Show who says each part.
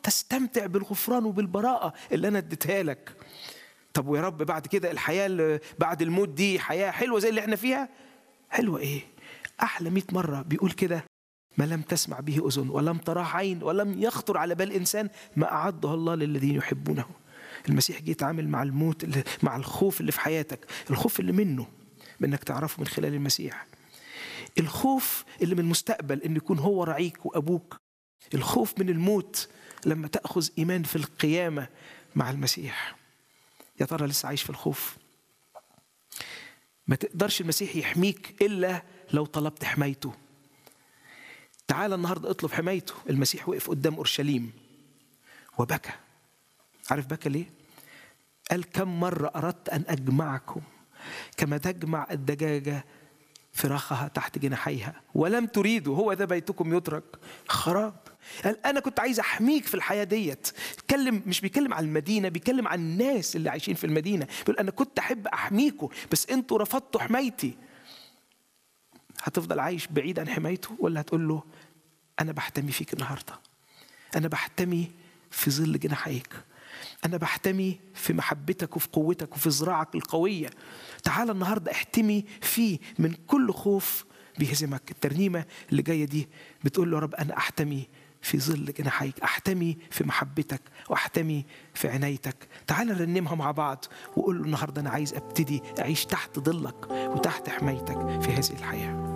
Speaker 1: تستمتع بالغفران وبالبراءة اللي أنا اديتها لك طب ويا رب بعد كده الحياة اللي بعد الموت دي حياة حلوة زي اللي احنا فيها حلوة ايه أحلى مئة مرة بيقول كده ما لم تسمع به أذن ولم تراه عين ولم يخطر على بال إنسان ما أعده الله للذين يحبونه المسيح جه يتعامل مع الموت اللي مع الخوف اللي في حياتك الخوف اللي منه منك تعرفه من خلال المسيح الخوف اللي من المستقبل ان يكون هو رعيك وابوك الخوف من الموت لما تاخذ ايمان في القيامه مع المسيح يا ترى لسه عايش في الخوف ما تقدرش المسيح يحميك الا لو طلبت حمايته تعال النهارده اطلب حمايته المسيح وقف قدام اورشليم وبكى عارف بكى ليه قال كم مره اردت ان اجمعكم كما تجمع الدجاجه فراخها تحت جناحيها ولم تريدوا هو ده بيتكم يترك خراب قال انا كنت عايز احميك في الحياه ديت اتكلم مش بيتكلم عن المدينه بيتكلم عن الناس اللي عايشين في المدينه بيقول انا كنت احب احميكم بس انتوا رفضتوا حمايتي هتفضل عايش بعيد عن حمايته ولا هتقول له انا بحتمي فيك النهارده انا بحتمي في ظل جناحيك أنا بحتمي في محبتك وفي قوتك وفي ذراعك القوية تعال النهاردة احتمي فيه من كل خوف بيهزمك الترنيمة اللي جاية دي بتقول له يا رب أنا أحتمي في ظل جناحيك أحتمي في محبتك وأحتمي في عنايتك تعال نرنمها مع بعض وقول له النهاردة أنا عايز أبتدي أعيش تحت ظلك وتحت حمايتك في هذه الحياة